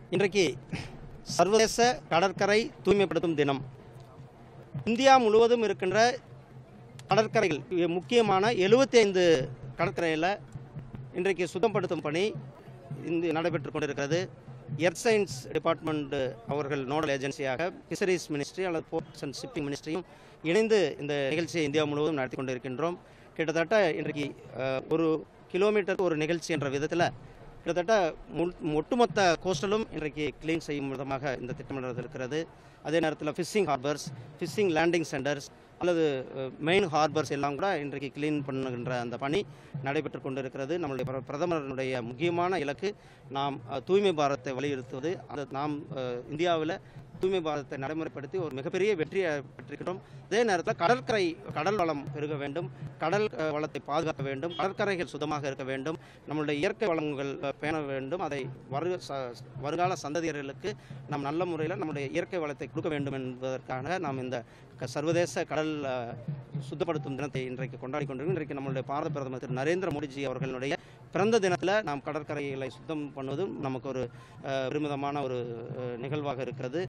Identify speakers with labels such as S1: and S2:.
S1: இன்றைக்கு சர்வதேச கடற்கரை தூய்மைப்படுத்தும் தினம் இந்தியா முழுவதும் இருக்கின்ற கடற்கரைகள் இ- முக்கியமான 75 கடற்கரையில் இன்றைக்கு சுத்தப்படுத்தும் பணி இந்த நடைபெற்று கொண்டிருக்கிறது எர்த் சயின்ஸ் டிபார்ட்மெண்ட் அவர்கள் நோடல் ஏஜென்சியாக ஃபிஷரிஸ் மினிஸ்ட்ரி அல்லது போர்ட்ஸ் அண்ட் ஷிப்பிங் மினிஸ்ட்ரியும் இணைந்து இந்த நிகழ்ச்சியை இந்தியா முழுவதும் நடத்தி கொண்டிருக்கின்றோம் கிட்டத்தட்ட இன்றைக்கு அஹ், ஒரு கிலோமீட்டருக்கு ஒரு நிகழ்ச்சி என்ற விதத்தில் கிட்டத்தட்ட மு- ஒட்டுமொத்த கோஸ்டலும் இன்றைக்கு க்ளீன் செய்யும் விதமாக இந்த திட்டமிடல் இருக்கிறது அதே நேரத்தில் fishing harbours fishing landing centres அல்லது மெயின் ஹார்பர்ஸ் எல்லாம் கூட இன்றைக்கு க்ளீன் பண்ணுகின்ற அந்த பணி நடைபெற்று கொண்டிருக்கிறது நம்மளுடைய பிர- பிரதமருடைய முக்கியமான இலக்கு நாம் அஹ், தூய்மை பாரத்தை வலியுறுத்துவது அது நாம் இந்தியாவில் தூய்மை பாரத்தை நடைமுறைப்படுத்தி ஒரு மிகப்பெரிய வெற்றியை பெற்றிருக்கிறோம் அதே நேரத்தில் கடற்கரை கடல் வளம் பெருக வேண்டும் கடல் அஹ், வளத்தை பாதுகாக்க வேண்டும் கடற்கரைகள் சுத்தமாக இருக்க வேண்டும் நம்மளுடைய இயற்கை வளங்கள் அஹ், பேண வேண்டும் அதை வரு ச- வருங்கால சந்ததியர்களுக்கு நாம் நல்ல முறையில் நம்முடைய இயற்கை வளத்தை கொடுக்க வேண்டும் என்பதற்காக நாம் இந்த க- சர்வதேச கடல் அஹ், சுத்தப்படுத்தும் தினத்தை இன்றைக்கு கொண்டாடி கொண்டிருக்கிறோம் இன்றைக்கு நம்மளுடைய பாரத பிரதமர் திரு நரேந்திர மோடிஜி அவர்களுடைய பிறந்த தினத்தில் நாம் கடற்கரைகளை சுத்தம் பண்ணுவதும் நமக்கு ஒரு அஹ், பெருமிதமான ஒரு அஹ், நிகழ்வாக இருக்கிறது